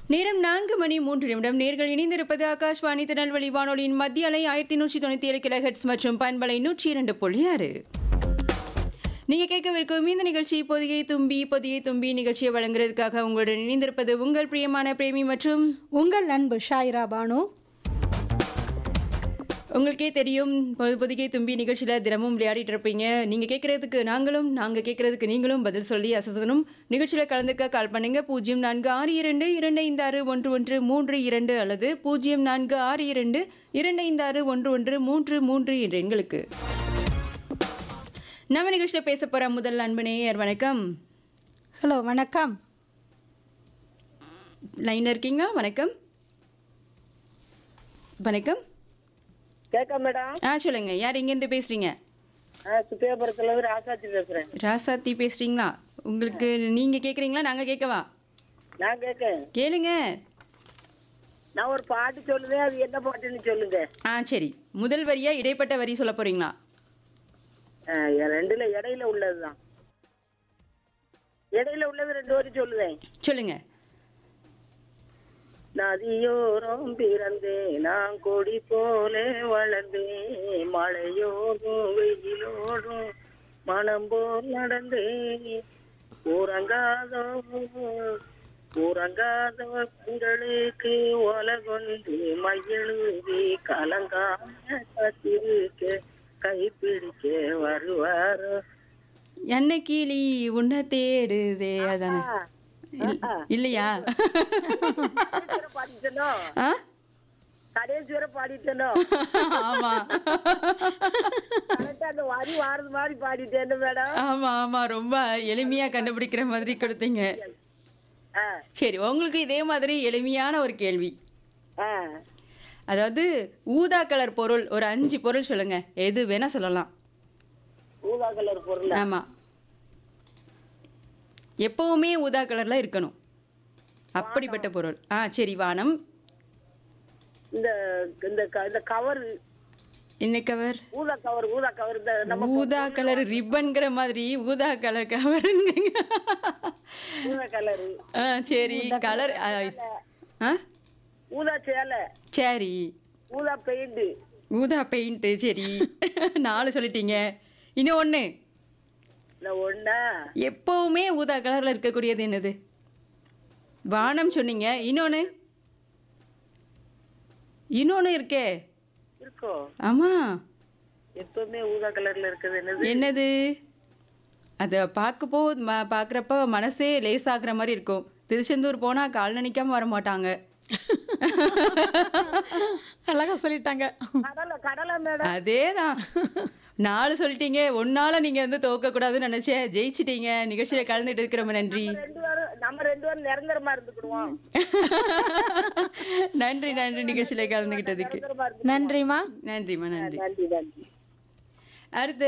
நேரம் நான்கு மணி மூன்று நிமிடம் நேர்கள் இணைந்திருப்பது ஆகாஷ்வாணி திருநெல்வேலி வானொலியின் மத்திய அலை ஆயிரத்தி நூற்றி தொண்ணூற்றி ஏழு கிலோஹெட்ஸ் மற்றும் பண்பலை நூற்றி இரண்டு புள்ளி ஆறு நீங்க கேட்கவிருக்கும் இந்த நிகழ்ச்சி பொதிகை தும்பி பொதிகை தும்பி நிகழ்ச்சியை வழங்குறதுக்காக உங்களுடன் இணைந்திருப்பது உங்கள் பிரியமான பிரேமி மற்றும் உங்கள் அன்பு ஷாயிரா பானு உங்களுக்கே தெரியும் பொது பொதிகை தும்பி நிகழ்ச்சியில் தினமும் விளையாடிட்டு இருப்பீங்க நீங்கள் கேட்குறதுக்கு நாங்களும் நாங்கள் கேட்குறதுக்கு நீங்களும் பதில் சொல்லி அசதனும் நிகழ்ச்சியில் கலந்துக்க கால் பண்ணுங்க பூஜ்ஜியம் நான்கு ஆறு இரண்டு இரண்டு ஐந்து ஆறு ஒன்று ஒன்று மூன்று இரண்டு அல்லது பூஜ்ஜியம் நான்கு ஆறு இரண்டு இரண்டு ஐந்து ஆறு ஒன்று ஒன்று மூன்று மூன்று என்ற எண்களுக்கு நம்ம நிகழ்ச்சியில் பேச போகிற முதல் அன்பு நேயர் வணக்கம் ஹலோ வணக்கம் லைனில் இருக்கீங்களா வணக்கம் வணக்கம் கேட்க மேடம் ஆ சொல்லுங்க யார் எங்கேருந்து பேசுறீங்க சுப்பியாபுரத்துல இருந்து ராசாத்தி பேசுறேன் ராசாத்தி பேசுறீங்களா உங்களுக்கு நீங்க கேக்குறீங்களா நாங்க கேட்கவா நான் கேட்கேன் கேளுங்க நான் ஒரு பாட்டு சொல்லுவேன் அது என்ன பாட்டுன்னு சொல்லுங்க ஆ சரி முதல் வரியா இடைப்பட்ட வரி சொல்ல போறீங்களா ஆ, என் ரெண்டுல இடையில உள்ளதுதான் இடையில உள்ளது ரெண்டு வரி சொல்லுவேன் சொல்லுங்க நதியோரம் பிறந்தேன் நான் கொடி போல வளர்ந்தேன் மழையோடும் வெயிலோடும் மனம் போல் நடந்தேன் உறங்காதோ உறங்காத பெண்களுக்கு உலகொண்டு மையெழுதி கலங்காம காத்திருக்க கைப்பிடிக்க வருவாரோ என்ன கீழி உன்னை தேடுதே அதானே இல்- இல்லையா பாடிட்டனோ ஆ? கடைசி வரை பாடிட்டனோ ஆமா கரெக்டா அந்த வரி வாரது மாதிரி பாடிட்டேன்னு மேடம் ஆமா ஆமா ரொம்ப எளிமையா கண்டுபிடிக்கிற மாதிரி கொடுத்தீங்க ஆ சரி உங்களுக்கு இதே மாதிரி எளிமையான ஒரு கேள்வி ஆ அதாவது ஊதா கலர் பொருள் ஒரு அஞ்சு பொருள் சொல்லுங்க எது வேணா சொல்லலாம் ஊதா கலர் பொருள் ஆமா எப்பவுமே ஊதா கலர்ல இருக்கணும் அப்படிப்பட்ட பொருள் ஆ சரி வானம் இந்த இந்த க- இந்த கவர் என்ன கவர் ஊதா கவர் ஊதா கவர் இந்த நம்ம ஊதா கலர் ரிப்பன்ங்கிற மாதிரி ஊதா கலர் கவருங்க ஊதா கலர் ஆ சரி கலர் ஆ ஊதா சேலை சரி ஊதா பெயிண்ட் ஊதா பெயிண்ட்டு சரி நாலு சொல்லிட்டீங்க இன்னும் ஒன்று இந்த ஒண்ணா எப்பவுமே ஊதா கலர்ல இருக்கக்கூடியது என்னது வானம் சொன்னீங்க இன்னொன்று இன்னொன்று இருக்கே இருக்கோ ஆமா எப்பவுமே ஊதா கலர்ல இருக்குது என்னது என்னது அதை பார்க்கப்போ ம பார்க்குறப்ப மனசே லேசாகிற மாதிரி இருக்கும் திருச்செந்தூர் போனால் கால் நினைக்காம வர மாட்டாங்க அழகா சொல்லிட்டாங்க கடலை கடலை மேடம் அதே தான் நாலு சொல்லிட்டீங்க ஒன்னால நீங்க வந்து துவக்கக்கூடாதுன்னு நினைச்சேன் ஜெயிச்சிட்டீங்க நிகழ்ச்சியில கலந்துட்டு இருக்கிற ரொம்ப நன்றி ரெண்டு பேரும் நம்ம ரெண்டு பேரும் நிரந்தரமா இருந்துக்கிடுவோம் நன்றி நன்றி நிகழ்ச்சியில கலந்துக்கிட்டதுக்கு நிரந்தரமா இருந்து நன்றிமா நன்றிம்மா நன்றி நன்றி நன்றி அடுத்து